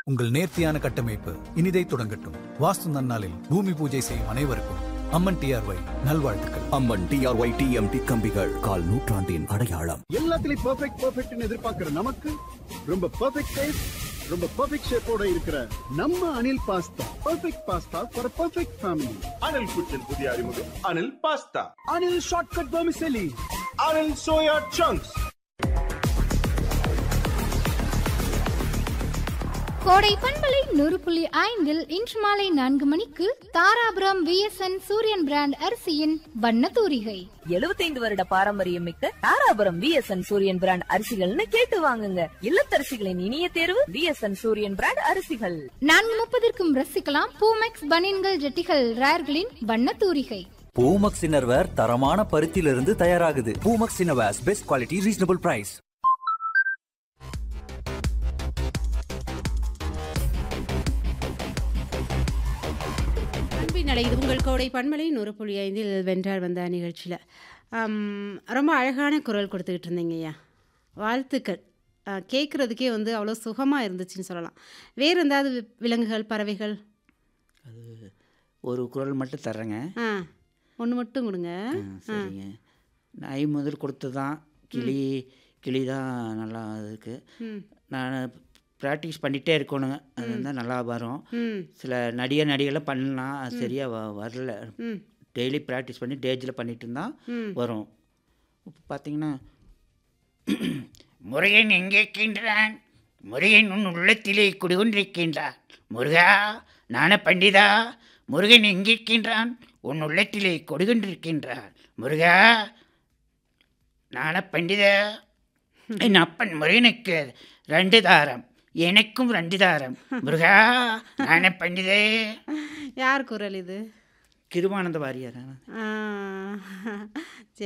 உங்கள் நேர்த்தியான கட்டமைப்பு இனிதை தொடங்கட்டும் வாஸ்து நன்னாளில் பூமி பூஜை செய்யும் அனைவருக்கும் அம்மன் டிஆர்ஒய் நல்வாழ்த்துக்கள் அம்மன் டிஆர்ஒய் டிஎம்டி கம்பிகள் கால் நூற்றாண்டின் அடையாளம் எல்லாத்துலயும் பெர்ஃபெக்ட் பெர்ஃபெக்ட்னு எதிர்பார்க்கிற நமக்கு ரொம்ப பெர்ஃபெக்ட் டேஸ்ட் ரொம்ப பெர்ஃபெக்ட் ஷேப்போட இருக்கிற நம்ம Anil pasta perfect pasta for perfect family Anil kitchen புதிய அறிமுகம் Anil pasta Anil shortcut vermicelli Anil soya chunks Kodai பண்பலை நூறு புள்ளி ஐந்தில் இன்று மாலை நான்கு மணிக்கு தாராபுரம் விஎஸ்என் சூரியன் பிராண்ட் அரிசியின் வண்ண தூரிகை 75 வருட பாரம்பரியம் மிக்க தாராபுரம் விஎஸ்என் சூரியன் பிராண்ட் அரிசிகள்னு கேட்டு வாங்குங்க இல்லத்தரசிகளின் இனிய தேர்வு விஎஸ்என் சூரியன் பிராண்ட் அரிசிகள் நான்கு முப்பதற்கும் ரசிக்கலாம் பூமெக்ஸ் பனியன்கள் ஜெட்டிகள் ரேர்களின் வண்ண தூரிகை பூமக்ஸ் இன்னர்வேர் தரமான பருத்தியிலிருந்து தயாராகுது Poomex innerwears best quality reasonable price அன்பின் நடை இது உங்கள் கோடை பன்மலை நூறு புள்ளி ஐந்தில் வென்றார் வந்த நிகழ்ச்சியில் ரொம்ப அழகான குரல் கொடுத்துக்கிட்டு இருந்தீங்க ஐயா வாழ்த்துக்கள் கேட்குறதுக்கே வந்து அவ்வளோ சுகமாக இருந்துச்சுன்னு சொல்லலாம் வேறு எந்தாவது வி- விலங்குகள் பறவைகள் அது ஒரு குரல் மட்டும் தர்றேங்க ஆ ஒன்று மட்டும் கொடுங்க ஆ, சரிங்க நாய் முதல் கொடுத்து தான் கிளி கிளி தான் நல்லா இருக்கு ம் நான் ப்ராக்டிஸ் பண்ணிகிட்டே இருக்கணுங்க அது இருந்தால் நல்லா வரும் ம் சில நடிகை நடிகைலாம் பண்ணலாம் அது சரியாக வ வரல ம் டெய்லி ப்ராக்டிஸ் பண்ணி டேஜில் பண்ணிட்டு இருந்தால் ம் வரும் இப்போ பார்த்தீங்கன்னா முருகன் எங்கே இருக்கின்றான் முருகன் உன் உள்ளத்திலே குடிகொண்டிருக்கின்றான் முருகா நான பண்டிதா முருகன் எங்கே இருக்கின்றான் உன் உள்ளத்திலே கொடிகொண்டிருக்கின்றான் முருகா நான பண்டிதா என் அப்பன் முருகனுக்கு ரெண்டு தாரம் எனக்கும் ரெண்டு தாரம் முருகா நான பண்டிதே யார் குரல் இது கிருமானந்த வாரியாரா ஆ, சரி